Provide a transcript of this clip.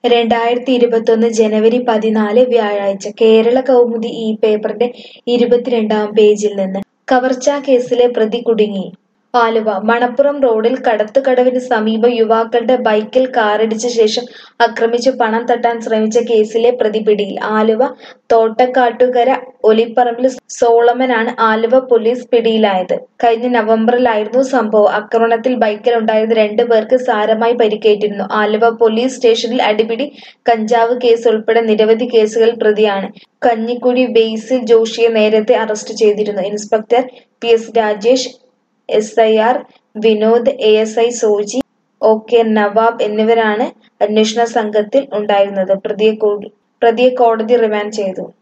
രണ്ടായിരത്തി ഇരുപത്തൊന്ന് ജനുവരി പതിനാല് വ്യാഴാഴ്ച കേരള കൗമുദി ഈ പേപ്പറിന്റെ ഇരുപത്തിരണ്ടാം പേജിൽ നിന്ന് കവർച്ചാ കേസിലെ പ്രതി കുടുങ്ങി ആലുവ മണപ്പുറം റോഡിൽ കടത്തുകടവിന് സമീപം യുവാക്കളുടെ ബൈക്കിൽ കാറിടിച്ച ശേഷം ആക്രമിച്ചു പണം തട്ടാൻ ശ്രമിച്ച കേസിലെ പ്രതി പിടിയിൽ ആലുവ തോട്ടക്കാട്ടുകര ഒലിപ്പറമ്പിൽ സോളമനാണ് ആലുവ പോലീസ് പിടിയിലായത് കഴിഞ്ഞ നവംബറിലായിരുന്നു സംഭവം ആക്രമണത്തിൽ ബൈക്കിലുണ്ടായിരുന്ന രണ്ടു പേർക്ക് സാരമായി പരിക്കേറ്റിരുന്നു ആലുവ പോലീസ് സ്റ്റേഷനിൽ അടിപിടി കഞ്ചാവ് കേസ് ഉൾപ്പെടെ നിരവധി കേസുകളിൽ പ്രതിയാണ് കഞ്ഞിക്കുഴി ബെയ്സിൽ ജോഷിയെ നേരത്തെ അറസ്റ്റ് ചെയ്തിരുന്നു inspector P S Rajesh S I R Vinod A S I Soji O K Nawab എന്നിവരാണ് അന്വേഷണ സംഘത്തിൽ ഉണ്ടായിരുന്നത് പ്രതിയെ കോ- പ്രതിയെ കോടതി റിമാൻഡ് ചെയ്തു